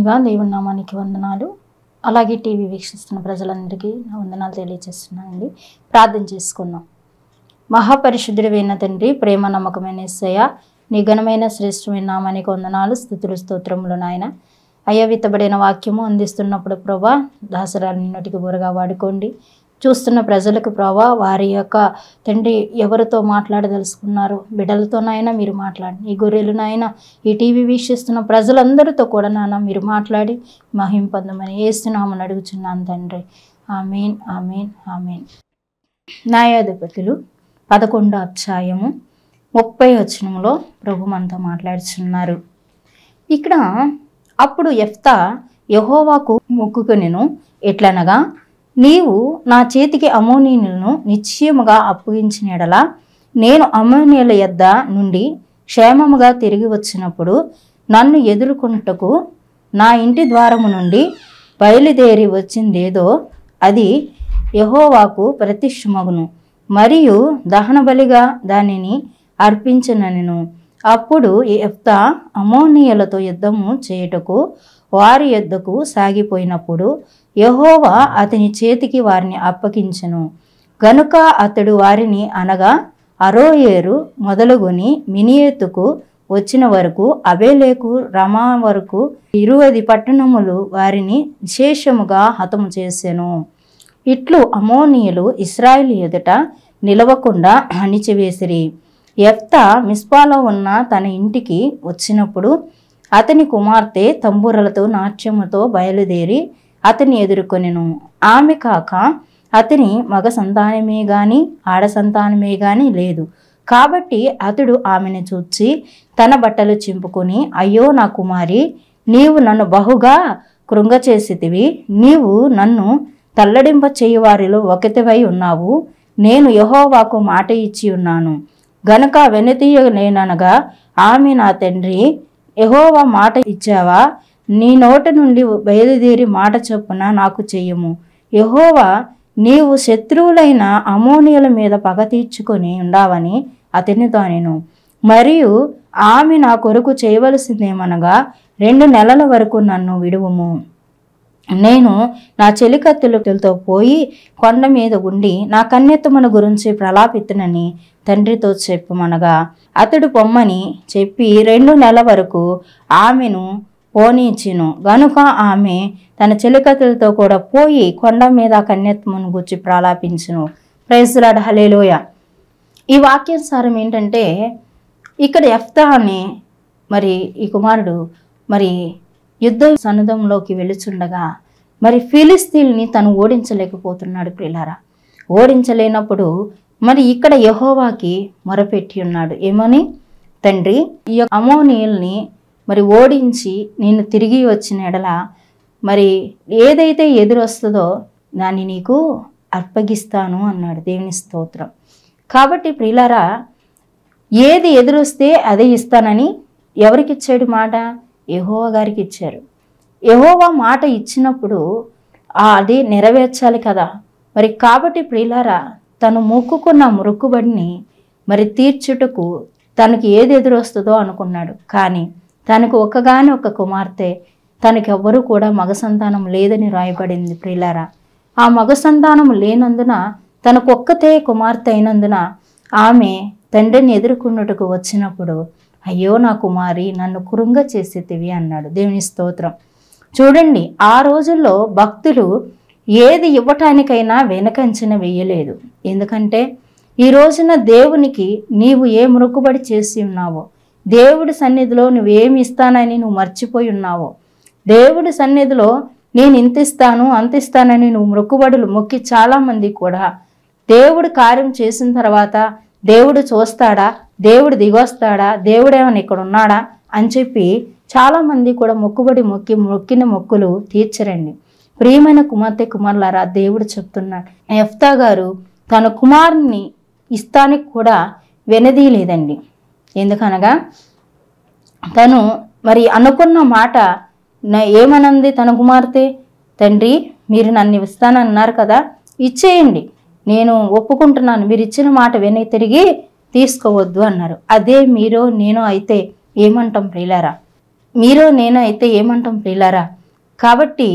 ముందుగా దేవుని నామానికి వందనాలు అలాగే టీవీ వీక్షిస్తున్న ప్రజలందరికీ నా వందనాలు తెలియజేస్తున్నానండి ప్రార్థన చేసుకుందాం మహాపరిశుద్ధుడైన తండ్రి ప్రేమ నమ్మకమైన ఎస్సయ్య నీ ఘనమైన శ్రేష్టమైన నామానికి వందనాలు స్థుతులు స్తోత్రములు నాయన అయ్యా విత్తబడిన వాక్యము అందిస్తున్నప్పుడు ప్రభా దాసరాలు నిన్నటికి బురగా వాడుకోండి చూస్తున్న ప్రజలకు ప్రభా వారి యొక్క తండ్రి ఎవరితో మాట్లాడదలుచుకున్నారు బిడ్డలతోనైనా మీరు మాట్లాడండి ఈ గొర్రెలనైనా ఈ టీవీ వీక్షిస్తున్న ప్రజలందరితో కూడా నాన్న మీరు మాట్లాడి మహిం పొందమని ఏస్తున్నామని అడుగుచున్నాను తండ్రి ఆమెన్ ఆమెన్ ఆమెన్ న్యాయాధిపతులు పదకొండో అధ్యాయము ముప్పై వచనంలో ప్రభు మనతో మాట్లాడుచున్నారు ఇక్కడ అప్పుడు ఎఫ్తా యహోవాకు మొక్కుకొనెను ఎట్లనగా నీవు నా చేతికి అమోనీయులను నిశ్చయముగా అప్పగించిన ఎడల నేను అమోనీయుల యొద్ద నుండి క్షేమముగా తిరిగి వచ్చినప్పుడు నన్ను ఎదుర్కొనుటకు నా ఇంటి ద్వారము నుండి బయలుదేరి వచ్చిందేదో అది యహోవాకు ప్రతిష్ఠమగును మరియు దహన బలిగా దానిని అర్పించనను అప్పుడు ఎఫ్తా అమోనీయులతో యుద్ధము చేయుటకు వారి యొద్దకు సాగిపోయినప్పుడు యహోవా అతని చేతికి వారిని అప్పగించెను గనుక అతడు వారిని అనగా అరోయేరు మొదలుకొని మినియేతుకు వచ్చిన వరకు అబేలేకు రమా వరకు ఇరువది పట్టణములు వారిని విశేషముగా హతము చేసెను ఇట్లు అమోనీయులు ఇస్రాయిల్ ఎదుట నిలవకుండా అణిచివేసిరి ఎఫ్తా మిస్పాలో ఉన్న తన ఇంటికి వచ్చినప్పుడు అతని కుమార్తె తంబూరలతో నాట్యముతో బయలుదేరి అతని ఎదుర్కొనెను ఆమె కాక అతని మగ సంతానమే గాని ఆడ సంతానమే గాని లేదు కాబట్టి అతడు ఆమెను చూచి తన బట్టలు చింపుకొని అయ్యో నా కుమారి నీవు నన్ను బహుగా కృంగచేసితివి నీవు నన్ను తల్లడింప చేయువారిలో ఒకటివై ఉన్నావు నేను యహోవాకు మాట ఇచ్చి ఉన్నాను గనుక వెనతీయలేననగా ఆమె నా తండ్రి యహోవా మాట ఇచ్చావా నీ నోట నుండి బయలుదేరి మాట చొప్పున నాకు చెయ్యము యహోవా నీవు శత్రువులైన అమోనియల మీద పగ తీర్చుకొని ఉండావని అతనితో నేను మరియు ఆమె నా కొరకు చేయవలసిందేమనగా రెండు నెలల వరకు నన్ను విడువుము నేను నా చెలికత్తులతో పోయి కొండ మీద ఉండి నా కన్యత్వమును గురించి ప్రలాపితునని తండ్రితో చెప్పమనగా అతడు పొమ్మని చెప్పి రెండు నెలల వరకు ఆమెను పోనీచిను గనుక ఆమె తన చెలికత్తులతో కూడా పోయి కొండ మీద కన్యత్వమును గురించి ప్రలాపించును ప్రైజ్లాడ్ హలేలోయ ఈ వాక్యానుసారం ఏంటంటే ఇక్కడ ఎఫ్తా అని మరి ఈ కుమారుడు మరి యుద్ధ సన్నదంలోకి వెళుచుండగా మరి ఫిలిస్తీన్ని తను ఓడించలేకపోతున్నాడు ప్రిలారా ఓడించలేనప్పుడు మరి ఇక్కడ యహోవాకి మొరపెట్టి ఉన్నాడు ఏమని తండ్రి ఈ యొక్క అమోనీయుల్ని మరి ఓడించి నేను తిరిగి వచ్చిన ఎడల మరి ఏదైతే ఎదురొస్తుందో దాన్ని నీకు అర్పగిస్తాను అన్నాడు దేవుని స్తోత్రం కాబట్టి ప్రిలారా ఏది ఎదురొస్తే అదే ఇస్తానని ఎవరికి ఇచ్చాడు మాట యహోవా గారికి ఇచ్చారు యహోవా మాట ఇచ్చినప్పుడు ఆ అది నెరవేర్చాలి కదా మరి కాబట్టి ప్రియులారా తను మొక్కుకున్న మొక్కుబడిని మరి తీర్చుటకు తనకి ఏది ఎదురొస్తుందో అనుకున్నాడు కానీ తనకు ఒక్కగాని ఒక కుమార్తె తనకి ఎవ్వరూ కూడా మగ సంతానం లేదని రాయబడింది ప్రియులారా ఆ మగ సంతానం లేనందున తనకు ఒక్కతే కుమార్తె అయినందున ఆమె తండ్రిని ఎదుర్కొన్నట్టుకు వచ్చినప్పుడు అయ్యో నా కుమారి నన్ను కురుంగ చేసేతివి అన్నాడు దేవుని స్తోత్రం చూడండి ఆ రోజుల్లో భక్తులు ఏది ఇవ్వటానికైనా వెనకంచిన వేయలేదు ఎందుకంటే ఈ రోజున దేవునికి నీవు ఏ మొక్కుబడి చేసి ఉన్నావో దేవుడి సన్నిధిలో నువ్వేమి ఇస్తానని నువ్వు మర్చిపోయి ఉన్నావో దేవుడి సన్నిధిలో నేను ఇంత ఇస్తాను అంత ఇస్తానని నువ్వు మొక్కుబడులు మొక్కి చాలామంది కూడా దేవుడు కార్యం చేసిన తర్వాత దేవుడు చూస్తాడా దేవుడు దిగొస్తాడా దేవుడు ఏమైనా ఇక్కడ ఉన్నాడా అని చెప్పి చాలామంది కూడా మొక్కుబడి మొక్కి మొక్కిన మొక్కులు తీర్చరండి ప్రియమైన కుమార్తె కుమారులారా దేవుడు చెప్తున్నాడు ఎఫ్తా గారు తన కుమారుని ఇస్తానికి కూడా వెనదీయలేదండి ఎందుకనగా తను మరి అనుకున్న మాట నా- ఏమనంది తన కుమార్తె తండ్రి మీరు నన్ను ఇస్తానన్నారు కదా ఇచ్చేయండి నేను ఒప్పుకుంటున్నాను మీరు ఇచ్చిన మాట వెనక్కి తిరిగి తీసుకోవద్దు అన్నారు అదే మీరు నేను అయితే ఏమంటాం ప్రియులారా మీరు నేను అయితే ఏమంటాం ప్రియులారా కాబట్టి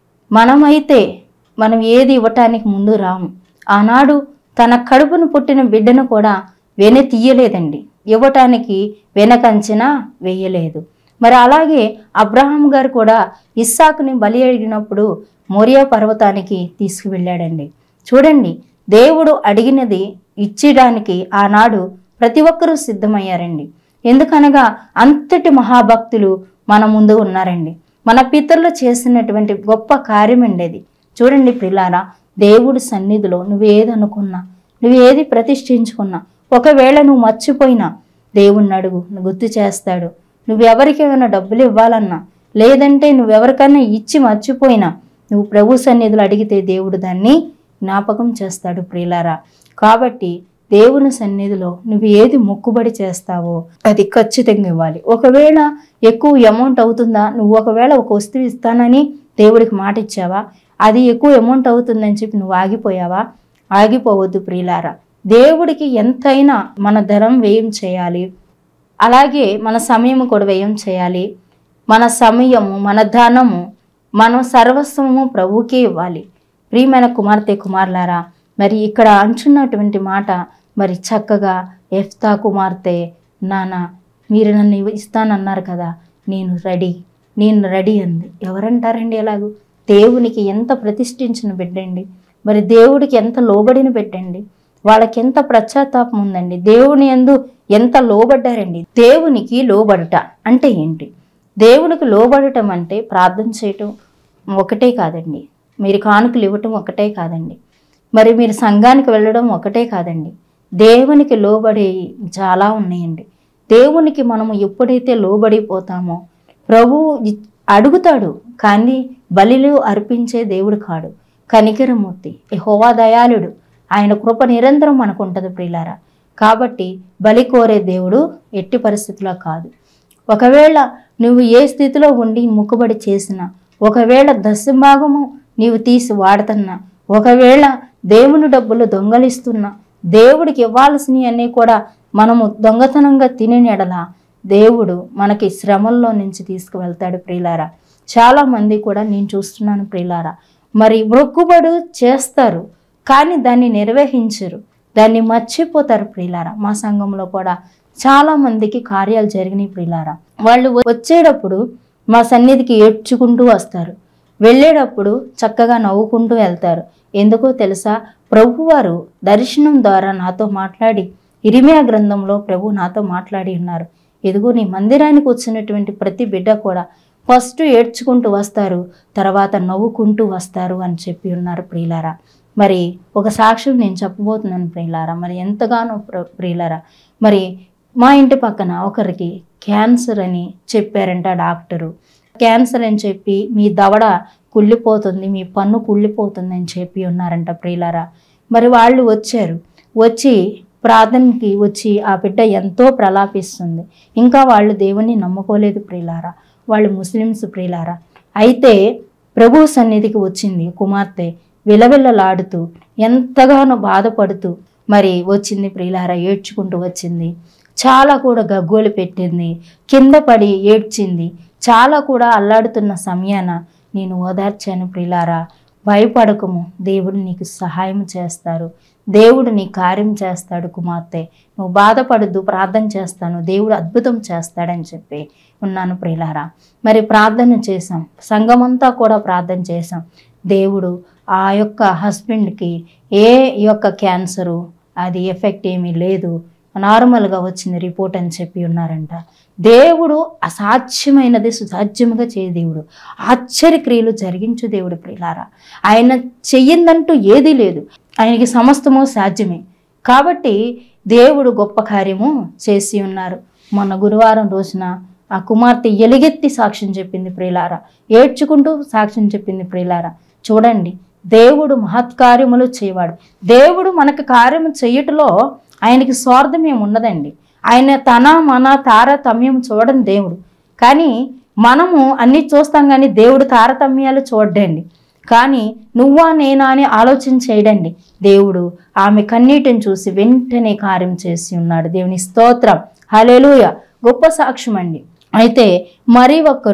మనమైతే మనం ఏది ఇవ్వటానికి ముందు రాము ఆనాడు తన కడుపును పుట్టిన బిడ్డను కూడా వెన తీయలేదండి ఇవ్వటానికి వెనకంచిన వేయలేదు మరి అలాగే అబ్రహాం గారు కూడా ఇస్సాకుని బలి అడిగినప్పుడు మోరియా పర్వతానికి తీసుకువెళ్ళాడండి చూడండి దేవుడు అడిగినది ఇచ్చడానికి ఆనాడు ప్రతి ఒక్కరూ సిద్ధమయ్యారండి ఎందుకనగా అంతటి మహాభక్తులు మన ముందు ఉన్నారండి మన పితరులు చేసినటువంటి గొప్ప కార్యం అండి అది చూడండి పిల్లారా దేవుడి సన్నిధిలో నువ్వేది అనుకున్నా నువ్వేది ప్రతిష్ఠించుకున్నా ఒకవేళ నువ్వు మర్చిపోయినా దేవుణ్ణి అడుగు నువ్వు గుర్తు చేస్తాడు నువ్వెవరికైనా డబ్బులు ఇవ్వాలన్నా లేదంటే నువ్వెవరికైనా ఇచ్చి మర్చిపోయినా నువ్వు ప్రభు సన్నిధిలో అడిగితే దేవుడు దాన్ని జ్ఞాపకం చేస్తాడు ప్రియులారా కాబట్టి దేవుని సన్నిధిలో నువ్వు ఏది మొక్కుబడి చేస్తావో అది ఖచ్చితంగా ఇవ్వాలి ఒకవేళ ఎక్కువ అమౌంట్ అవుతుందా నువ్వు ఒకవేళ ఒక వస్తువు ఇస్తానని దేవుడికి మాట ఇచ్చావా అది ఎక్కువ అమౌంట్ అవుతుందని చెప్పి నువ్వు ఆగిపోయావా ఆగిపోవద్దు ప్రియులారా దేవుడికి ఎంతైనా మన ధనం వ్యయం చేయాలి అలాగే మన సమయం కూడా వ్యయం చేయాలి మన సమయము మన ధనము మన సర్వస్వము ప్రభువుకే ఇవ్వాలి ప్రియమైన కుమార్తె కుమారులారా మరి ఇక్కడ అంచున్నటువంటి మాట మరి చక్కగా ఎఫ్తా కుమార్తె నాన్న మీరు నన్ను ఇవ్వ- ఇస్తానన్నారు కదా నేను రెడీ నేను రెడీ అంది ఎవరంటారండి ఎలాగూ దేవునికి ఎంత ప్రతిష్ఠించిన బిడ్డండి మరి దేవుడికి ఎంత లోబడిన బిడ్డండి వాళ్ళకి ఎంత పశ్చాత్తాపం ఉందండి దేవుని ఎందు ఎంత లోబడ్డారండి దేవునికి లోబడుట అంటే ఏంటి దేవునికి లోబడటం అంటే ప్రార్థన చేయటం ఒకటే కాదండి మీరు కానుకలు ఇవ్వటం ఒకటే కాదండి మరి మీరు సంఘానికి వెళ్ళడం ఒకటే కాదండి దేవునికి లోబడి చాలా ఉన్నాయండి దేవునికి మనము ఎప్పుడైతే లోబడిపోతామో ప్రభువు ఇ- అడుగుతాడు కానీ బలిలు అర్పించే దేవుడు కాడు కనికరమూర్తి యెహోవా దయాళుడు ఆయన కృప నిరంతరం మనకు ఉంటుంది ప్రియులారా కాబట్టి బలి కోరే దేవుడు ఎట్టి పరిస్థితిలో కాదు ఒకవేళ నువ్వు ఏ స్థితిలో ఉండి ముక్కుబడి చేసినా ఒకవేళ దశభాగము నీవు తీసి వాడుతున్నా ఒకవేళ దేవుని డబ్బులు దొంగలిస్తున్నా దేవుడికి ఇవ్వాల్సినవి అన్నీ కూడా మనము దొంగతనంగా తిని ఎడల దేవుడు మనకి శ్రమల్లో నుంచి తీసుకువెళ్తాడు ప్రియులారా చాలా మంది కూడా నేను చూస్తున్నాను ప్రియులారా మరి మొక్కుబడు చేస్తారు కానీ దాన్ని నిర్వహించరు దాన్ని మర్చిపోతారు ప్రియులారా మా సంఘంలో కూడా చాలా మందికి కార్యాలు జరిగినాయి ప్రియులారా వాళ్ళు వచ్చేటప్పుడు మా సన్నిధికి ఏడ్చుకుంటూ వస్తారు వెళ్ళేటప్పుడు చక్కగా నవ్వుకుంటూ వెళ్తారు ఎందుకో తెలుసా ప్రభువారు దర్శనం ద్వారా నాతో మాట్లాడి ఇరిమియా గ్రంథంలో ప్రభు నాతో మాట్లాడి ఉన్నారు ఎదుగో నీ మందిరానికి వచ్చినటువంటి ప్రతి బిడ్డ కూడా ఫస్ట్ ఏడ్చుకుంటూ వస్తారు తర్వాత నవ్వుకుంటూ వస్తారు అని చెప్పి ఉన్నారు ప్రియులారా మరి ఒక సాక్ష్యం నేను చెప్పబోతున్నాను ప్రియులారా మరి ఎంతగానో ప్ర- ప్రియులారా మరి మా ఇంటి పక్కన ఒకరికి క్యాన్సర్ అని చెప్పారంట డాక్టరు క్యాన్సర్ అని చెప్పి మీ దవడ కుళ్ళిపోతుంది మీ పన్ను కుళ్ళిపోతుంది అని చెప్పి ఉన్నారంట ప్రియులారా మరి వాళ్ళు వచ్చారు వచ్చి ప్రార్థనకి వచ్చి ఆ బిడ్డ ఎంతో ప్రలాపిస్తుంది ఇంకా వాళ్ళు దేవుణ్ణి నమ్ముకోలేదు ప్రియులారా వాళ్ళు ముస్లిమ్స్ ప్రియులారా అయితే ప్రభు సన్నిధికి వచ్చింది కుమార్తె విలవిల్లలాడుతూ ఎంతగానో బాధపడుతూ మరి వచ్చింది ప్రియులారా ఏడ్చుకుంటూ వచ్చింది చాలా కూడా గగ్గోలు పెట్టింది కింద పడి ఏడ్చింది చాలా కూడా అల్లాడుతున్న సమయాన నేను ఓదార్చాను ప్రియులారా భయపడకము దేవుడు నీకు సహాయం చేస్తారు దేవుడు నీ కార్యం చేస్తాడు కుమార్తె నువ్వు బాధపడద్దు ప్రార్థన చేస్తాను దేవుడు అద్భుతం చేస్తాడని చెప్పి ఉన్నాను ప్రియులారా మరి ప్రార్థన చేశాం సంఘమంతా కూడా ప్రార్థన చేశాం దేవుడు ఆ యొక్క హస్బెండ్కి ఏ యొక్క క్యాన్సరు అది ఎఫెక్ట్ ఏమీ లేదు నార్మల్గా వచ్చింది రిపోర్ట్ అని చెప్పి ఉన్నారంట దేవుడు అసాధ్యమైనది సుసాధ్యముగా చేయ దేవుడు ఆశ్చర్యక్రియలు జరిగించు దేవుడు ప్రియులారా ఆయన చెయ్యిందంటూ ఏదీ లేదు ఆయనకి సమస్తము సాధ్యమే కాబట్టి దేవుడు గొప్ప కార్యము చేసి ఉన్నారు మొన్న గురువారం రోజున ఆ కుమార్తె ఎలుగెత్తి సాక్ష్యం చెప్పింది ప్రియులారా ఏడ్చుకుంటూ సాక్ష్యం చెప్పింది ప్రియులారా చూడండి దేవుడు మహత్కార్యములు చేయవాడు దేవుడు మనకు కార్యము చేయటంలో ఆయనకి స్వార్థం ఏమి ఉండదండి ఆయన తన మన తారతమ్యం చూడని దేవుడు కానీ మనము అన్ని చూస్తాం కానీ దేవుడు తారతమ్యాలు చూడండి కానీ నువ్వా నేనా అని ఆలోచన చేయడండి దేవుడు ఆమె కన్నీటిని చూసి వెంటనే కార్యం చేసి ఉన్నాడు దేవుని స్తోత్రం హలేలుయ గొప్ప సాక్ష్యం అండి అయితే మరి ఒక్కరు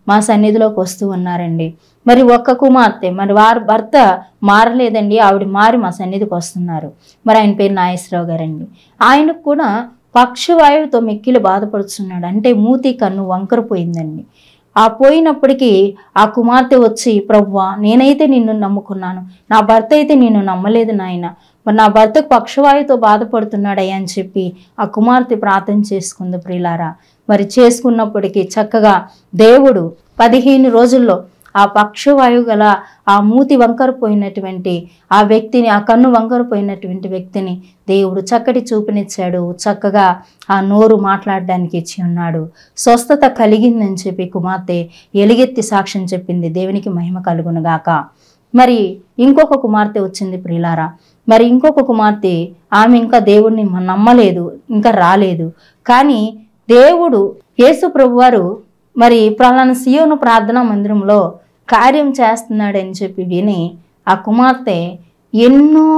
మా సన్నిధిలోకి వస్తూ ఉన్నారండి మరి ఒక్క కుమార్తె మరి వారి భర్త మారలేదండి ఆవిడ మారి మా సన్నిధికి వస్తున్నారు మరి ఆయన పేరు నాగేశ్వరరావు గారండి ఆయనకు కూడా పక్షవాయువుతో మిక్కిలి బాధపడుతున్నాడు అంటే మూతి కన్ను వంకరపోయిందండి ఆ పోయినప్పటికీ ఆ కుమార్తె వచ్చి ప్రవ్వా నేనైతే నిన్ను నమ్ముకున్నాను నా భర్త అయితే నిన్ను నమ్మలేదు నాయన మరి నా భర్తకు పక్షవాయువుతో బాధపడుతున్నాడయ్యా అని చెప్పి ఆ కుమార్తె ప్రార్థన చేసుకుంది ప్రియులారా మరి చేసుకున్నప్పటికీ చక్కగా దేవుడు పదిహేను రోజుల్లో ఆ పక్షవాయువు గల ఆ మూతి వంకరపోయినటువంటి ఆ వ్యక్తిని ఆ కన్ను వంకరపోయినటువంటి వ్యక్తిని దేవుడు చక్కటి చూపునిచ్చాడు చక్కగా ఆ నోరు మాట్లాడడానికి ఇచ్చి ఉన్నాడు స్వస్థత కలిగిందని చెప్పి కుమార్తె ఎలుగెత్తి సాక్ష్యం చెప్పింది దేవునికి మహిమ కలుగునుగాక మరి ఇంకొక కుమార్తె వచ్చింది ప్రియులారా మరి ఇంకొక కుమార్తె ఆమె ఇంకా దేవుణ్ణి నమ్మలేదు ఇంకా రాలేదు కానీ దేవుడు యేసు ప్రభువారు మరి ప్రలాన సియోను ప్రార్థనా మందిరంలో కార్యం చేస్తున్నాడని చెప్పి విని ఆ కుమార్తె ఎన్నో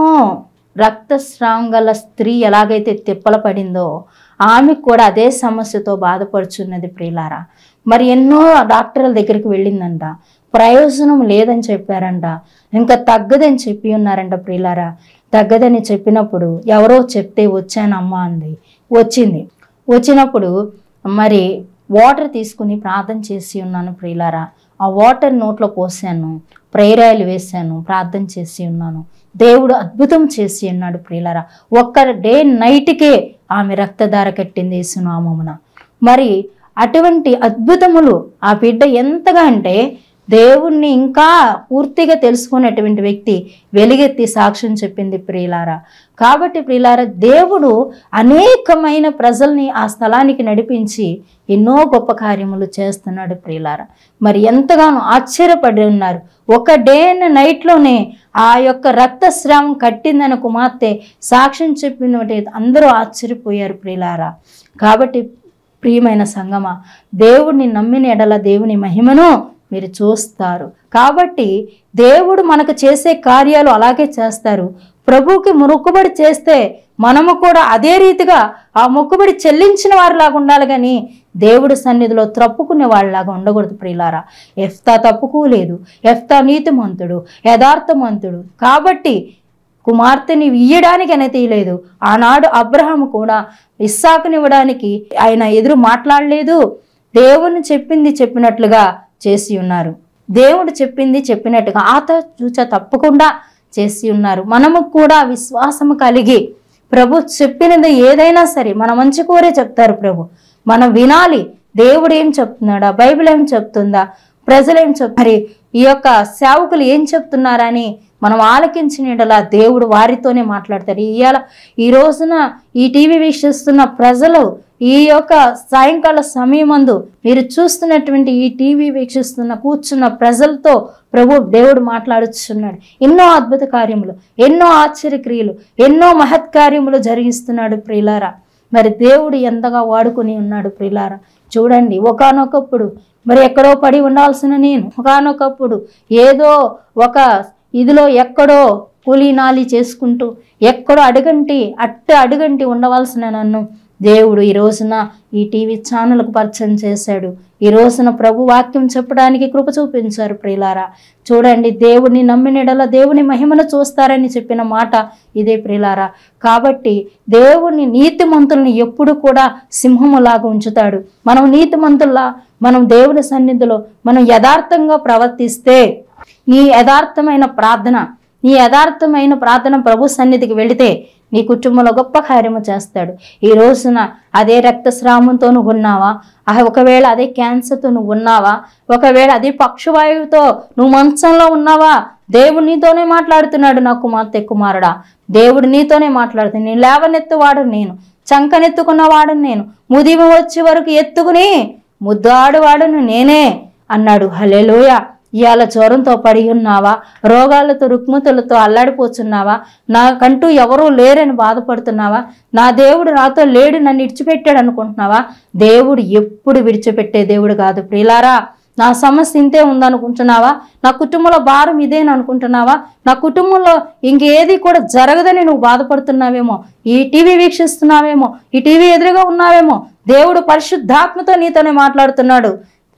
రక్తస్రావం గల స్త్రీ ఎలాగైతే తిప్పల పడిందో ఆమెకు కూడా అదే సమస్యతో బాధపడుచున్నది ప్రియులారా మరి ఎన్నో డాక్టర్ల దగ్గరికి వెళ్ళిందంట ప్రయోజనం లేదని చెప్పారంట ఇంకా తగ్గదని చెప్పి ఉన్నారంట ప్రియులారా తగ్గదని చెప్పినప్పుడు ఎవరో చెప్తే వచ్చానమ్మా అంది వచ్చింది వచ్చినప్పుడు మరి వాటర్ తీసుకుని ప్రార్థన చేసి ఉన్నాను ప్రియులారా ఆ వాటర్ నోట్లో పోసాను ప్రేరాయలు వేశాను ప్రార్థన చేసి ఉన్నాను దేవుడు అద్భుతం చేసి ఉన్నాడు ప్రియులారా ఒక్క డే నైట్కే ఆమె రక్తధార కట్టింది యేసునామమున మరి అటువంటి అద్భుతములు ఆ బిడ్డ ఎంతగా అంటే దేవుణ్ణి ఇంకా పూర్తిగా తెలుసుకునేటువంటి వ్యక్తి వెలుగెత్తి సాక్ష్యం చెప్పింది ప్రియులారా కాబట్టి ప్రియులారా దేవుడు అనేకమైన ప్రజల్ని ఆ స్థలానికి నడిపించి ఎన్నో గొప్ప కార్యములు చేస్తున్నాడు ప్రియులారా మరి ఎంతగానో ఆశ్చర్యపడి ఉన్నారు ఒక డే అండ్ నైట్లోనే ఆ యొక్క రక్తస్రావం కట్టిందని కుమార్తె సాక్ష్యం చెప్పినటువంటి అందరూ ఆశ్చర్యపోయారు ప్రియులారా కాబట్టి ప్రియమైన సంగమ దేవుడిని నమ్మిన ఎడల దేవుని మహిమను మీరు చూస్తారు కాబట్టి దేవుడు మనకు చేసే కార్యాలు అలాగే చేస్తారు ప్రభువుకి మొక్కుబడి చేస్తే మనము కూడా అదే రీతిగా ఆ మొక్కుబడి చెల్లించిన వారిలాగా ఉండాలి కానీ దేవుడి సన్నిధిలో త్రప్పుకునే వాళ్ళలాగా ఉండకూడదు ప్రియులారా ఎఫ్తా తప్పుకోలేదు ఎఫ్తా నీతిమంతుడు యథార్థమంతుడు కాబట్టి కుమార్తెని ఇయ్యడానికి ఆయన తీయలేదు ఆనాడు అబ్రహాము కూడా ఇస్సాకునివ్వడానికి ఆయన ఎదురు మాట్లాడలేదు దేవుని చెప్పింది చెప్పినట్లుగా చేసి ఉన్నారు దేవుడు చెప్పింది చెప్పినట్టుగా ఆత చూచ తప్పకుండా చేసి ఉన్నారు మనము కూడా విశ్వాసము కలిగి ప్రభు చెప్పినది ఏదైనా సరే మన మంచి కోరే చెప్తారు ప్రభు మనం వినాలి దేవుడు ఏం చెప్తున్నాడా బైబిల్ ఏం చెప్తుందా ప్రజలు ఏం చెప్ మరి ఈ యొక్క సేవకులు ఏం చెప్తున్నారని మనం ఆలకించిన దేవుడు వారితోనే మాట్లాడతారు ఇవాళ ఈ రోజున ఈ టీవీ వీక్షిస్తున్న ప్రజలు ఈ యొక్క సాయంకాల సమయమందు మీరు చూస్తున్నటువంటి ఈ టీవీ వీక్షిస్తున్న కూర్చున్న ప్రజలతో ప్రభు దేవుడు మాట్లాడుచున్నాడు ఎన్నో అద్భుత కార్యములు ఎన్నో ఆశ్చర్యక్రియలు ఎన్నో మహత్కార్యములు జరిగిస్తున్నాడు ప్రియులారా మరి దేవుడు ఎంతగా వాడుకొని ఉన్నాడు ప్రియులారా చూడండి ఒకానొకప్పుడు మరి ఎక్కడో పడి ఉండాల్సిన నేను ఒకానొకప్పుడు ఏదో ఒక ఇదిలో ఎక్కడో కూలీనాలి చేసుకుంటూ ఎక్కడో అడుగంటి అట్ట అడుగంటి ఉండవలసిన నన్ను దేవుడు ఈ రోజున ఈ టీవీ ఛానల్కు పరిచయం చేశాడు ఈ రోజున ప్రభు వాక్యం చెప్పడానికి కృప చూపించారు ప్రియులారా చూడండి దేవుడిని నమ్మినడల దేవుని మహిమను చూస్తారని చెప్పిన మాట ఇదే ప్రియులారా కాబట్టి దేవుని నీతిమంతుల్ని ఎప్పుడు కూడా సింహములాగా ఉంచుతాడు మనం నీతిమంతుల్లా మనం దేవుని సన్నిధిలో మనం యథార్థంగా ప్రవర్తిస్తే నీ యథార్థమైన ప్రార్థన నీ యథార్థమైన ప్రార్థన ప్రభు సన్నిధికి వెళితే నీ కుటుంబంలో గొప్ప కార్యము చేస్తాడు ఈ రోజున అదే రక్తస్రావంతో నువ్వు ఉన్నావా ఆ ఒకవేళ అదే క్యాన్సర్తో నువ్వు ఉన్నావా ఒకవేళ అదే పక్షవాయువుతో నువ్వు మంచంలో ఉన్నావా దేవుడు నీతోనే మాట్లాడుతున్నాడు నా కుమార్తె కుమారుడా దేవుడు నీతోనే మాట్లాడుతున్నాడు నేను లేవనెత్తువాడు నేను చంకనెత్తుకున్నవాడు నేను ముదిమి వచ్చే వరకు ఎత్తుకుని ముద్దాడువాడును నేనే అన్నాడు హలెలోయ ఇవాళ జ్వరంతో పడి ఉన్నావా రోగాలతో రుక్మతులతో అల్లాడిపోతున్నావా నాకంటూ ఎవరూ లేరని బాధపడుతున్నావా నా దేవుడు నాతో లేడు నన్ను విడిచిపెట్టాడు అనుకుంటున్నావా దేవుడు ఎప్పుడు విడిచిపెట్టే దేవుడు కాదు ప్రియులారా నా సమస్య ఇంతే ఉందనుకుంటున్నావా నా కుటుంబంలో భారం ఇదేని అనుకుంటున్నావా నా కుటుంబంలో ఇంకేది కూడా జరగదని నువ్వు బాధపడుతున్నావేమో ఈ టీవీ వీక్షిస్తున్నావేమో ఈ టీవీ ఎదురుగా ఉన్నావేమో దేవుడు పరిశుద్ధాత్మతో నీతోనే మాట్లాడుతున్నాడు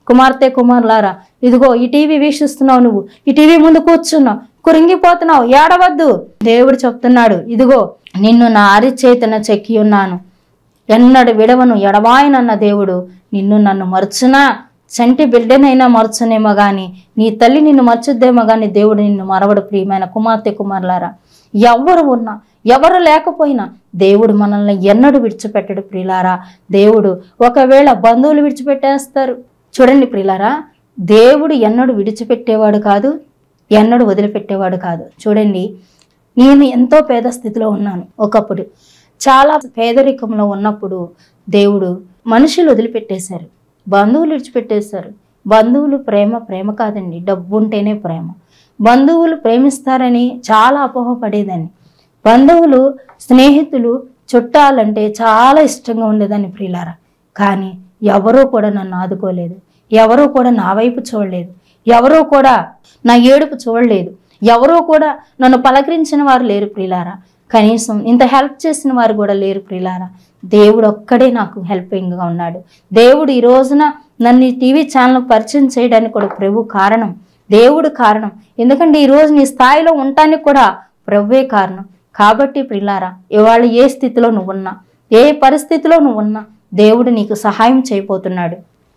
కుమార్తె కుమారులారా ఇదిగో ఈ టీవీ వీక్షిస్తున్నావు నువ్వు ఈ టీవీ ముందు కూర్చున్నావు కురింగిపోతున్నావు ఏడవద్దు దేవుడు చెప్తున్నాడు ఇదిగో నిన్ను నా అరిచేతన చెక్కి ఉన్నాను ఎన్నడు విడవను ఎడబాయనన్న దేవుడు నిన్ను నన్ను మరుచునా చంటి బిడ్డనైనా మరచునేమో గాని నీ తల్లి నిన్ను మర్చుద్దేమో గాని దేవుడు నిన్ను మరవడు ప్రియమైన కుమార్తె కుమారులారా ఎవరు ఉన్నా ఎవరు లేకపోయినా దేవుడు మనల్ని ఎన్నడు విడిచిపెట్టడు ప్రియులారా దేవుడు ఒకవేళ బంధువులు విడిచిపెట్టేస్తారు చూడండి ప్రియులారా దేవుడు ఎన్నడు విడిచిపెట్టేవాడు కాదు ఎన్నడు వదిలిపెట్టేవాడు కాదు చూడండి నేను ఎంతో పేద స్థితిలో ఉన్నాను ఒకప్పుడు చాలా పేదరికంలో ఉన్నప్పుడు దేవుడు మనుషులు వదిలిపెట్టేశారు బంధువులు విడిచిపెట్టేశారు బంధువులు ప్రేమ ప్రేమ కాదండి డబ్బు ఉంటేనే ప్రేమ బంధువులు ప్రేమిస్తారని చాలా అపోహపడేదాన్ని బంధువులు స్నేహితులు చుట్టాలంటే చాలా ఇష్టంగా ఉండేదాన్ని ప్రియులారా కానీ ఎవరూ కూడా నన్ను ఆదుకోలేదు ఎవరూ కూడా నా వైపు చూడలేదు ఎవరూ కూడా నా ఏడుపు చూడలేదు ఎవరూ కూడా నన్ను పలకరించిన వారు లేరు ప్రియులారా కనీసం ఇంత హెల్ప్ చేసిన వారు కూడా లేరు ప్రియులారా దేవుడు ఒక్కడే నాకు హెల్పింగ్గా ఉన్నాడు దేవుడు ఈ రోజున నన్ను ఈ టీవీ ఛానల్ పరిచయం చేయడానికి కూడా ప్రభు కారణం దేవుడు కారణం ఎందుకంటే ఈ రోజు నీ స్థాయిలో ఉండటానికి కూడా ప్రభువే కారణం కాబట్టి ప్రిలారా ఇవాళ ఏ స్థితిలో నువ్వున్నా ఏ పరిస్థితిలో నువ్వున్నా దేవుడు నీకు సహాయం చేయబోతున్నాడు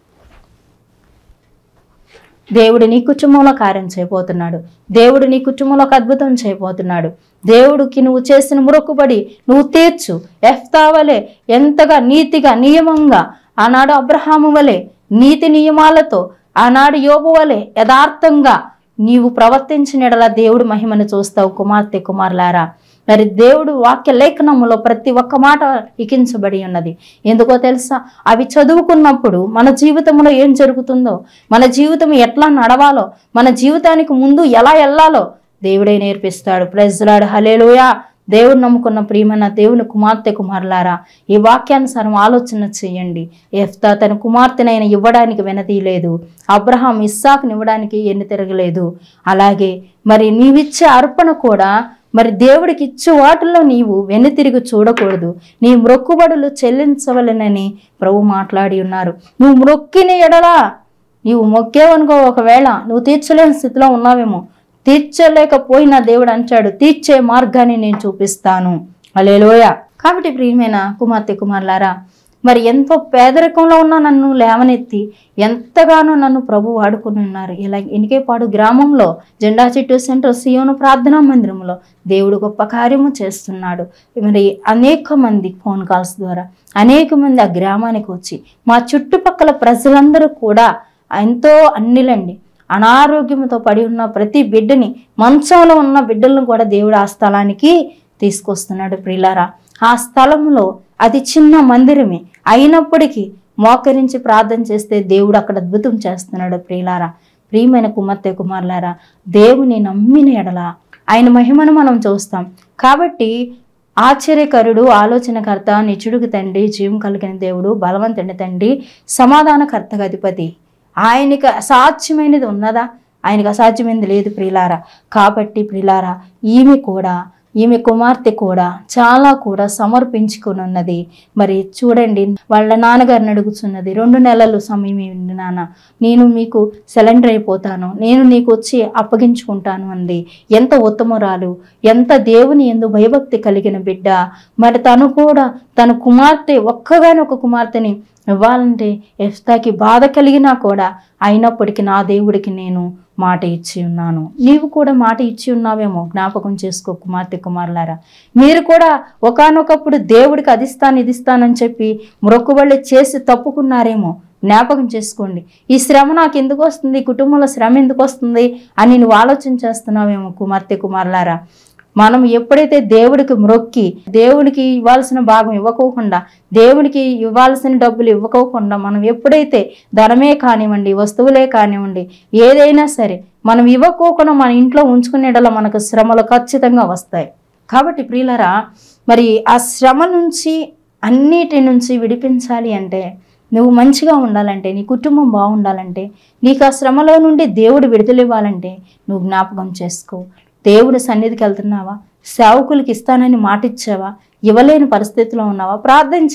దేవుడు నీ కుటుంబంలో కార్యం చేయబోతున్నాడు దేవుడు నీ కుటుంబంలో ఒక అద్భుతం చేయబోతున్నాడు దేవుడికి నువ్వు చేసిన మురొక్కుబడి నువ్వు తీర్చు ఎఫ్తా వలె ఎంతగా నీతిగా నియమంగా ఆనాడు అబ్రహాము వలె నీతి నియమాలతో ఆనాడు యోబు వలె యథార్థంగా నీవు ప్రవర్తించిన ఎడల దేవుడు మహిమను చూస్తావు కుమార్తె కుమారులారా మరి దేవుడు వాక్య లేఖనములో ప్రతి ఒక్క మాట లిఖించబడి ఉన్నది ఎందుకో తెలుసా అవి చదువుకున్నప్పుడు మన జీవితంలో ఏం జరుగుతుందో మన జీవితం ఎట్లా నడవాలో మన జీవితానికి ముందు ఎలా వెళ్ళాలో దేవుడే నేర్పిస్తాడు ప్రజలాడు హలేలుయా దేవుడు నమ్ముకున్న ప్రియమైన దేవుని కుమార్తె కుమారులారా ఈ వాక్యానుసారం ఆలోచన చేయండి ఎఫ్తా తన కుమార్తెనైనా ఇవ్వడానికి వెనదీయలేదు అబ్రహాం ఇస్సాకుని ఇవ్వడానికి ఎన్ని తిరగలేదు అలాగే మరి నీవిచ్చే అర్పణ కూడా మరి దేవుడికి ఇచ్చే వాటిల్లో నీవు వెనుతిరిగి చూడకూడదు నీ మ్రొక్కుబడులు చెల్లించవలనని ప్రభు మాట్లాడి ఉన్నారు నువ్వు మ్రొక్కిన ఎడలా నీవు మొక్కేవనుకో ఒకవేళ నువ్వు తీర్చలేని స్థితిలో ఉన్నావేమో తీర్చలేకపోయినా దేవుడు అంటాడు తీర్చే మార్గాన్ని నేను చూపిస్తాను అలేలోయ కాబట్టి ప్రియమైన కుమార్తె కుమారులారా మరి ఎంతో పేదరికంలో ఉన్న నన్ను లేవనెత్తి ఎంతగానో నన్ను ప్రభు వాడుకుని ఉన్నారు ఇలా ఎనికేపాడు గ్రామంలో జెండా చెట్టు సెంటర్ సియోను ప్రార్థనా మందిరంలో దేవుడు గొప్ప కార్యము చేస్తున్నాడు మరి అనేక మంది ఫోన్ కాల్స్ ద్వారా అనేక మంది ఆ గ్రామానికి వచ్చి మా చుట్టుపక్కల ప్రజలందరూ కూడా ఎంతో అన్నిలండి అనారోగ్యంతో పడి ఉన్న ప్రతి బిడ్డని మంచంలో ఉన్న బిడ్డలను కూడా దేవుడు ఆ స్థలానికి తీసుకొస్తున్నాడు ప్రిలారా ఆ స్థలంలో అది చిన్న మందిరమే అయినప్పటికీ మోకరించి ప్రార్థన చేస్తే దేవుడు అక్కడ అద్భుతం చేస్తున్నాడు ప్రియులారా ప్రియమైన కుమార్తె కుమారులారా దేవుని నమ్మిన ఎడల ఆయన మహిమను మనం చూస్తాం కాబట్టి ఆశ్చర్యకరుడు ఆలోచనకర్త నిచుడుకు తండ్రి జీవం కలిగిన దేవుడు బలవంతుని తండ్రి సమాధానకర్తగా అధిపతి ఆయనకి అసాధ్యమైనది ఉన్నదా ఆయనకు అసాధ్యమైనది లేదు ప్రియులారా కాబట్టి ప్రియులారా ఈమె కూడా ఈమె కుమార్తె కూడా చాలా కూడా సమర్పించుకుని ఉన్నది మరి చూడండి వాళ్ళ నాన్నగారిని అడుగుతున్నది రెండు నెలలు సమయం ఇవ్వండి నాన్న నేను మీకు సిలిండర్ అయిపోతాను నేను నీకు వచ్చి అప్పగించుకుంటాను అంది ఎంత ఉత్తమురాలు ఎంత దేవుని ఎందు భయభక్తి కలిగిన బిడ్డ మరి తను కూడా తన కుమార్తె ఒక్కగాని ఒక కుమార్తెని ఇవ్వాలంటే ఎఫ్తాకి బాధ కలిగినా కూడా అయినప్పటికీ నా దేవుడికి నేను మాట ఇచ్చి ఉన్నాను నీవు కూడా మాట ఇచ్చి ఉన్నావేమో జ్ఞాపకం చేసుకో కుమార్తె కుమారులారా మీరు కూడా ఒకానొకప్పుడు దేవుడికి అదిస్తాను ఇదిస్తానని చెప్పి మొక్కుబళ్ళు చేసి తప్పుకున్నారేమో జ్ఞాపకం చేసుకోండి ఈ శ్రమ నాకు ఎందుకు వస్తుంది ఈ కుటుంబంలో శ్రమ ఎందుకు వస్తుంది అని నువ్వు ఆలోచన చేస్తున్నావేమో కుమార్తె కుమారులారా మనం ఎప్పుడైతే దేవుడికి మ్రొక్కి దేవుడికి ఇవ్వాల్సిన భాగం ఇవ్వకోకుండా దేవుడికి ఇవ్వాల్సిన డబ్బులు ఇవ్వకోకుండా మనం ఎప్పుడైతే ధనమే కానివ్వండి వస్తువులే కానివ్వండి ఏదైనా సరే మనం ఇవ్వకోకుండా మన ఇంట్లో ఉంచుకునేటలా మనకు శ్రమలు ఖచ్చితంగా వస్తాయి కాబట్టి ప్రియులరా మరి ఆ శ్రమ నుంచి అన్నిటి నుంచి విడిపించాలి అంటే నువ్వు మంచిగా ఉండాలంటే నీ కుటుంబం బాగుండాలంటే నీకు ఆ శ్రమలో నుండి దేవుడు విడుదలివ్వాలంటే నువ్వు జ్ఞాపకం చేసుకో దేవుడి సన్నిధికి వెళ్తున్నావా సేవకులకి ఇస్తానని మాట ఇచ్చావా ఇవ్వలేని పరిస్థితిలో ఉన్నావా ప్రార్థన చేయి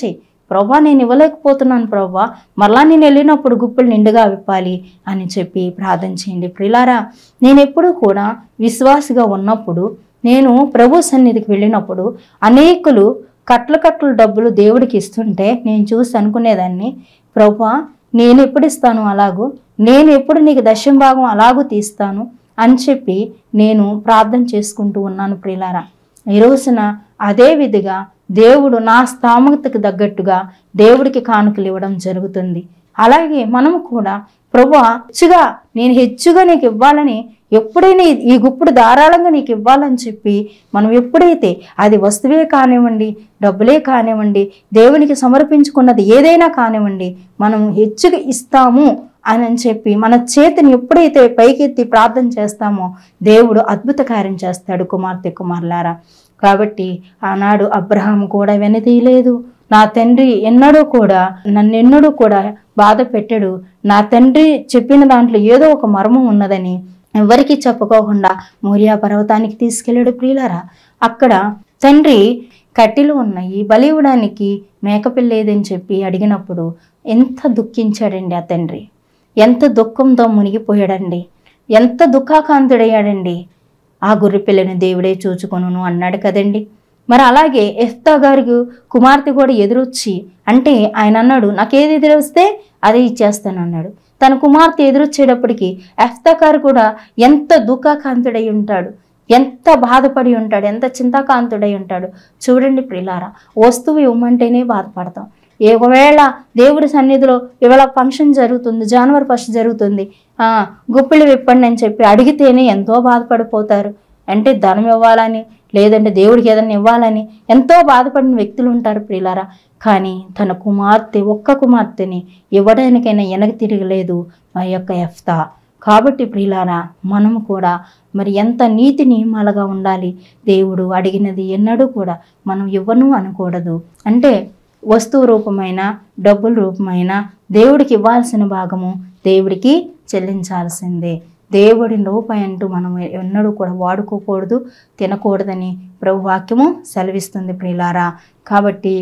ప్రభా నేను ఇవ్వలేకపోతున్నాను ప్రభా మరలా నేను వెళ్ళినప్పుడు గుప్పులు నిండుగా విప్పాలి అని చెప్పి ప్రార్థన చేయండి ప్రిలారా నేను ఎప్పుడూ కూడా విశ్వాసిగా ఉన్నప్పుడు నేను ప్రభు సన్నిధికి వెళ్ళినప్పుడు అనేకులు కట్ల కట్ల డబ్బులు దేవుడికి ఇస్తుంటే నేను చూసి అనుకునేదాన్ని ప్రభా నేను ఎప్పుడు ఇస్తాను అలాగూ నేను ఎప్పుడు నీకు దశం భాగం అలాగూ తీస్తాను అని చెప్పి నేను ప్రార్థన చేసుకుంటూ ఉన్నాను ప్రిలారా ఈ రోజున అదే విధిగా దేవుడు నా స్థామతకు తగ్గట్టుగా దేవుడికి కానుకలు ఇవ్వడం జరుగుతుంది అలాగే మనము కూడా ప్రభు హెచ్చుగా నేను హెచ్చుగా నీకు ఇవ్వాలని ఎప్పుడైనా ఈ- ఈ గుప్పుడు ధారాళంగా నీకు ఇవ్వాలని చెప్పి మనం ఎప్పుడైతే అది వస్తువే కానివ్వండి డబ్బులే కానివ్వండి దేవునికి సమర్పించుకున్నది ఏదైనా కానివ్వండి మనం హెచ్చుగా ఇస్తాము అని అని చెప్పి మన చేతిని ఎప్పుడైతే పైకెత్తి ప్రార్థన చేస్తామో దేవుడు అద్భుత కార్యం చేస్తాడు కుమార్తె కుమారులారా కాబట్టి ఆనాడు అబ్రహాం కూడా వెనతీయలేదు నా తండ్రి ఎన్నడూ కూడా నన్నెన్నడూ కూడా బాధ పెట్టాడు నా తండ్రి చెప్పిన దాంట్లో ఏదో ఒక మర్మం ఉన్నదని ఎవరికీ చెప్పుకోకుండా మోరియా పర్వతానికి తీసుకెళ్ళాడు ప్రియులారా అక్కడ తండ్రి కట్టెలు ఉన్నాయి బలి ఇవ్వడానికి మేకపిల్ల ఏదని చెప్పి అడిగినప్పుడు ఎంత దుఃఖించాడండి ఆ తండ్రి ఎంత దుఃఖంతో మునిగిపోయాడండి ఎంత దుఃఖాకాంతుడయ్యాడండి ఆ గొర్రె పిల్లని దేవుడే చూచుకొనును అన్నాడు కదండి మరి అలాగే ఎఫ్తా గారికి కుమార్తె కూడా ఎదురొచ్చి అంటే ఆయన అన్నాడు నాకేది ఎదురొస్తే అదే ఇచ్చేస్తాను అన్నాడు తన కుమార్తె ఎదురొచ్చేటప్పటికి ఎఫ్తా గారు కూడా ఎంత దుఃఖాకాంతుడై ఉంటాడు ఎంత బాధపడి ఉంటాడు ఎంత చింతాకాంతుడై ఉంటాడు చూడండి ప్రిలారా వస్తువు ఇవ్వమంటేనే బాధపడతాం ఏ ఒకవేళ దేవుడి సన్నిధిలో ఇవాళ ఫంక్షన్ జరుగుతుంది జనవరి ఫస్ట్ జరుగుతుంది ఆ, గుప్పిళ్ళు విప్పండి అని చెప్పి అడిగితేనే ఎంతో బాధపడిపోతారు అంటే ధనం ఇవ్వాలని లేదంటే దేవుడికి ఏదైనా ఇవ్వాలని ఎంతో బాధపడిన వ్యక్తులు ఉంటారు ప్రియులారా కానీ తన కుమార్తె ఒక్క కుమార్తెని ఇవ్వడానికైనా వెనక్కి తిరగలేదు మా యొక్క ఎఫ్తా కాబట్టి ప్రియులారా మనము కూడా మరి ఎంత నీతి నియమాలుగా ఉండాలి దేవుడు అడిగినది ఎన్నడూ కూడా మనం ఇవ్వను అనకూడదు అంటే వస్తువు రూపమైన డబ్బుల రూపమైన దేవుడికి ఇవ్వాల్సిన భాగము దేవుడికి చెల్లించాల్సిందే దేవుడి రూపాయి అంటూ మనం ఎన్నడూ కూడా వాడుకోకూడదు తినకూడదని ప్రభు వాక్యము సెలవిస్తుంది ప్రియులారా కాబట్టి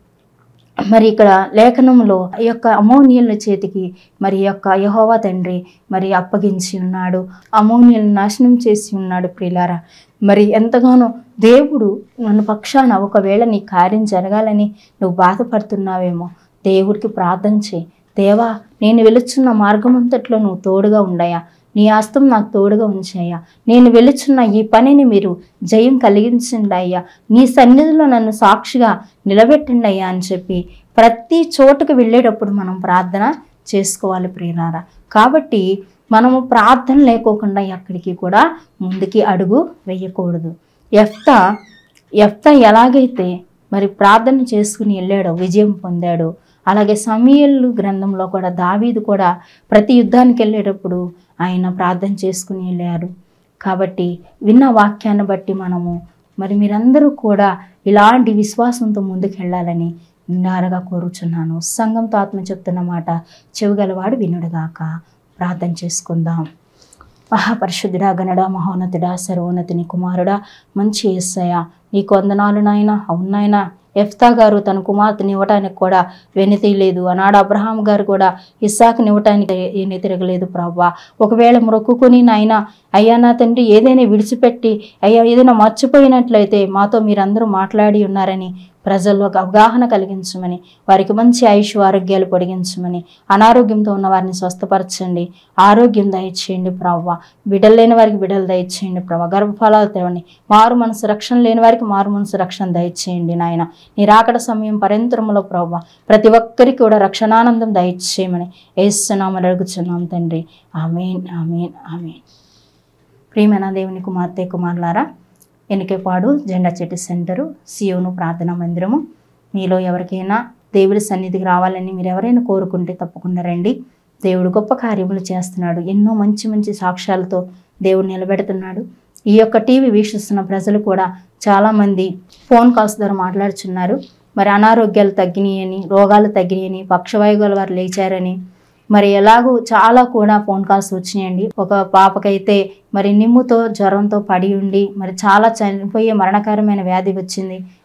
మరి ఇక్కడ లేఖనంలో ఈ యొక్క అమోనియల చేతికి మరి ఈ యొక్క యహోవా తండ్రి మరి అప్పగించి ఉన్నాడు అమోనియలను నాశనం చేసి ఉన్నాడు ప్రియులారా మరి ఎంతగానో దేవుడు నన్ను పక్షాన ఒకవేళ నీ కార్యం జరగాలని నువ్వు బాధపడుతున్నావేమో దేవుడికి ప్రార్థన చేయి దేవా నేను వెలుచున్న మార్గం అంతట్లో నువ్వు తోడుగా ఉండయా నీ హస్తం నాకు తోడుగా ఉంచాయ్యా నేను వెలుచున్న ఈ పనిని మీరు జయం కలిగించండి అయ్యా నీ సన్నిధిలో నన్ను సాక్షిగా నిలబెట్టండి అయ్యా అని చెప్పి ప్రతి చోటుకు వెళ్ళేటప్పుడు మనం ప్రార్థన చేసుకోవాలి ప్రియులారా కాబట్టి మనము ప్రార్థన లేకోకుండా ఎక్కడికి కూడా ముందుకి అడుగు వేయకూడదు ఎఫ్తా ఎఫ్తా ఎలాగైతే మరి ప్రార్థన చేసుకుని వెళ్ళాడో విజయం పొందాడో అలాగే సమీయలు గ్రంథంలో కూడా దావీదు కూడా ప్రతి యుద్ధానికి వెళ్ళేటప్పుడు ఆయన ప్రార్థన చేసుకుని వెళ్ళారు కాబట్టి విన్న వాక్యాన్ని బట్టి మనము మరి మీరందరూ కూడా ఇలాంటి విశ్వాసంతో ముందుకు వెళ్ళాలని నిండారగా కోరుచున్నాను సంఘంతో ఆత్మ చెప్తున్న మాట చెవిగలవాడు వినుడుగాక ప్రార్థన చేసుకుందాం మహాపరిశుద్ధుడా గణడా మహోన్నతుడా సర్వోన్నతిని కుమారుడా మంచి ఎస్సయ్య నీకు వందనాలు నాయన అవునాయన ఎఫ్తా గారు తన కుమార్తెని ఇవ్వటానికి కూడా వెనుతీయలేదు ఆనాడు అబ్రహాం గారు కూడా ఇస్సాకుని ఇవ్వటానికి ఏమీ తిరగలేదు ప్రభా ఒకవేళ మొక్కుకొని నాయన అయ్యా నా తండ్రి ఏదైనా విడిచిపెట్టి అయ్యా ఏదైనా మర్చిపోయినట్లయితే మాతో మీరందరూ మాట్లాడి ఉన్నారని ప్రజల్లో ఒక అవగాహన కలిగించమని వారికి మంచి ఆయుష్ ఆరోగ్యాలు పొడిగించమని అనారోగ్యంతో ఉన్న వారిని స్వస్థపరచండి ఆరోగ్యం దయచేయండి ప్రవ్వ బిడ్డలు లేని వారికి బిడ్డలు దయచేయండి ప్రభా గర్భఫలాలు తెరవండి మారు మనసు రక్షణ లేని వారికి మారు మనసు రక్షణ దయచేయండి నాయన నీ రాకడ సమయం పరంతరములో ప్రభా ప్రతి ఒక్కరికి కూడా రక్షణానందం దయచేయమని ఏస్తున్నామని అడుగుచున్నాం తండ్రి ఆమెన్ ఆమెన్ ఆమెన్ ప్రియమైన దేవుని కుమార్తె కుమారులారా ఎనికేపాడు జెండా చెట్టు సెంటరు సియోను ప్రార్థనా మందిరము మీలో ఎవరికైనా దేవుడి సన్నిధికి రావాలని మీరు ఎవరైనా కోరుకుంటే తప్పకుండా రండి దేవుడు గొప్ప కార్యములు చేస్తున్నాడు ఎన్నో మంచి మంచి సాక్ష్యాలతో దేవుడు నిలబెడుతున్నాడు ఈ యొక్క టీవీ వీక్షిస్తున్న ప్రజలు కూడా చాలామంది ఫోన్ కాల్స్ ద్వారా మాట్లాడుచున్నారు మరి అనారోగ్యాలు తగ్గినాయని రోగాలు తగ్గినాయని పక్షవాయువుల వారు లేచారని మరి ఎలాగూ చాలా కూడా ఫోన్ కాల్స్ వచ్చినాయండి ఒక పాపకైతే మరి నిమ్ముతో జ్వరంతో పడి ఉండి మరి చాలా చనిపోయే మరణకరమైన వ్యాధి వచ్చింది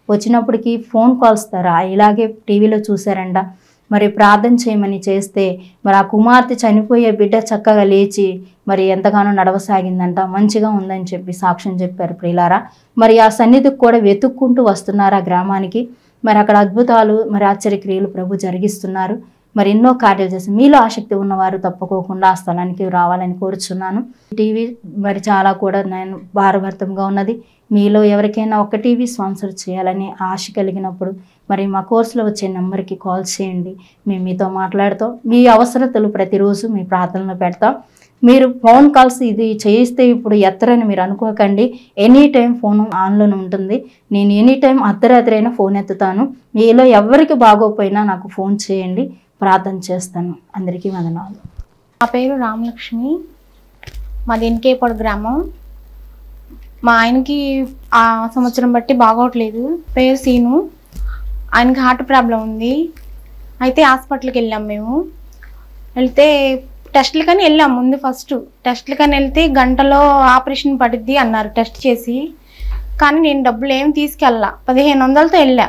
వచ్చినప్పటికీ ఫోన్ కాల్స్ ద్వారా ఇలాగే టీవీలో చూశారంట మరి ప్రార్థన చేయమని చేస్తే మరి ఆ కుమార్తె చనిపోయే బిడ్డ చక్కగా లేచి మరి ఎంతగానో నడవసాగిందంట మంచిగా ఉందని చెప్పి సాక్ష్యం చెప్పారు ప్రియులారా మరి ఆ సన్నిధికి కూడా వెతుక్కుంటూ వస్తున్నారు ఆ గ్రామానికి మరి అక్కడ అద్భుతాలు మరి ఆశ్చర్యక్రియలు ప్రభు జరిగిస్తున్నారు మరి ఎన్నో కార్యాలు చేసి మీలో ఆసక్తి ఉన్నవారు తప్పుకోకుండా ఆ స్థలానికి రావాలని కోరుచున్నాను టీవీ మరి చాలా కూడా నేను భారభర్తంగా ఉన్నది మీలో ఎవరికైనా ఒక టీవీ స్పాన్సర్ చేయాలని ఆశ కలిగినప్పుడు మరి మా కోర్సులో వచ్చే నెంబర్కి కాల్ చేయండి మేము మీతో మాట్లాడతాం మీ అవసరతలు ప్రతిరోజు మీ ప్రార్థనలో పెడతాం మీరు ఫోన్ కాల్స్ ఇది చేయిస్తే ఇప్పుడు ఎత్తరని మీరు అనుకోకండి ఎనీ టైం ఫోన్ ఆన్లోనే ఉంటుంది నేను ఎనీ టైం అర్ధరాత్రి అయినా ఫోన్ ఎత్తుతాను మీలో ఎవరికి బాగోపోయినా నాకు ఫోన్ చేయండి ప్రార్థన చేస్తాను అందరికీ వందనాలు నా పేరు రామలక్ష్మి మాది ఎన్కేపాడు గ్రామం మా ఆయనకి ఆ సంవత్సరం బట్టి బాగోట్లేదు పేరు సీను ఆయనకి హార్ట్ ప్రాబ్లం ఉంది అయితే హాస్పిటల్కి వెళ్ళాం మేము వెళ్తే టెస్టులు కానీ వెళ్ళాం ముందు ఫస్ట్ టెస్టులు కానీ వెళ్తే గంటలో ఆపరేషన్ పడుద్ది అన్నారు టెస్ట్ చేసి కానీ నేను డబ్బులు ఏం తీసుకెళ్ళా పదిహేను వందలతో వెళ్ళా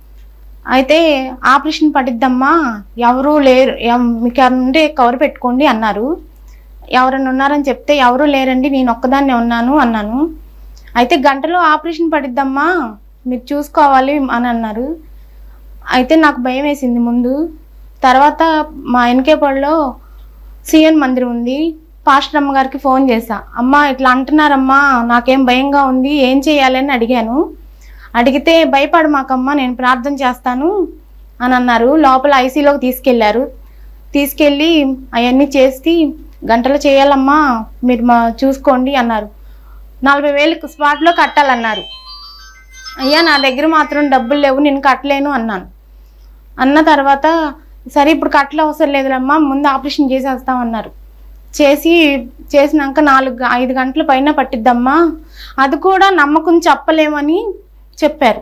అయితే ఆపరేషన్ పడిద్దమ్మా ఎవరు లేరు ఎం- మీకు ఎవరు ఉంటే కవర్ పెట్టుకోండి అన్నారు ఎవరైనా ఉన్నారని చెప్తే ఎవరు లేరండి నేను ఒక్కదాన్నే ఉన్నాను అన్నాను అయితే గంటలో ఆపరేషన్ పడిద్దమ్మా మీరు చూసుకోవాలి అని అన్నారు అయితే నాకు భయం వేసింది ముందు తర్వాత మా ఎన్కేపడిలో సిఎన్ మందిరం ఉంది పాస్టర్ అమ్మ గారికి ఫోన్ చేశా అమ్మ ఇట్లా అంటున్నారమ్మా నాకేం భయంగా ఉంది ఏం చేయాలని అడిగాను అడిగితే భయపడు మాకమ్మ నేను ప్రార్థన చేస్తాను అని అన్నారు లోపల ఐసీలోకి తీసుకెళ్లారు తీసుకెళ్ళి అవన్నీ చేసి గంటలో చేయాలమ్మా మీరు మా చూసుకోండి అన్నారు నలభై వేలు స్పాట్లో కట్టాలన్నారు అయ్యా నా దగ్గర మాత్రం డబ్బులు లేవు నేను కట్టలేను అన్నాను అన్న తర్వాత సరే ఇప్పుడు కట్టలు అవసరం లేదులమ్మా ముందు ఆపరేషన్ చేసేస్తామన్నారు చేసి చేసినాక నాలుగు ఐదు గంటల పైన పట్టిద్దమ్మా అది కూడా నమ్మకం చెప్పలేమని చెప్పారు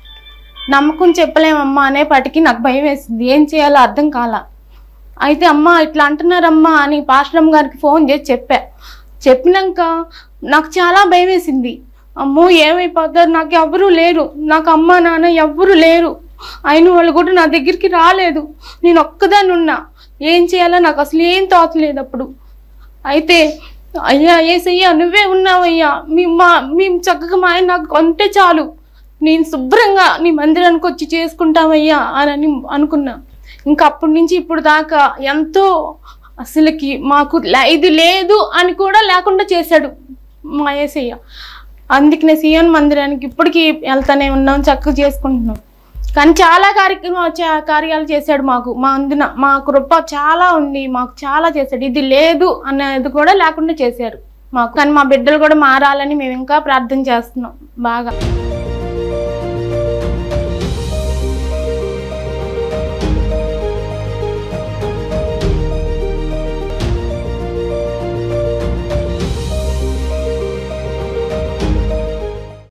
నమ్మకం చెప్పలేమమ్మా అనేపాటికి నాకు భయం వేసింది ఏం చేయాలో అర్థం కాల అయితే అమ్మ ఇట్లా అంటున్నారమ్మా అని పాశ్రమ్ గారికి ఫోన్ చేసి చెప్పా చెప్పినాక నాకు చాలా భయం వేసింది అమ్మో ఏమైపోతారు నాకు ఎవరు లేరు నాకు అమ్మ నాన్న ఎవ్వరు లేరు అయిన వాళ్ళు కూడా నా దగ్గరికి రాలేదు నేను ఒక్కదాన్ని ఉన్నా ఏం చేయాలో నాకు అసలు ఏం తోచలేదు అప్పుడు అయితే అయ్యా ఏసయ్యా నువ్వే ఉన్నావయ్యా మీ మా మేము చక్కగా మా ఆయన నాకు కొంటే చాలు నేను శుభ్రంగా నీ మందిరానికి వచ్చి చేసుకుంటామయ్యా అని అని అనుకున్నా ఇంకా అప్పటి నుంచి ఇప్పుడు దాకా ఎంతో అసలుకి మాకు లే- ఇది లేదు అని కూడా లేకుండా చేశాడు మా ఏసయ్య అందుకనే సీఎన్ మందిరానికి ఇప్పటికీ వెళ్తానే ఉన్నాం చక్కగా చేసుకుంటున్నాం కానీ చాలా కార్యక్రమం చా- కార్యాలు చేశాడు మాకు మా అందున మా కృప చాలా ఉంది మాకు చాలా చేశాడు ఇది లేదు అనేది కూడా లేకుండా చేశారు మాకు కానీ మా బిడ్డలు కూడా మారాలని మేము ఇంకా ప్రార్థన చేస్తున్నాం బాగా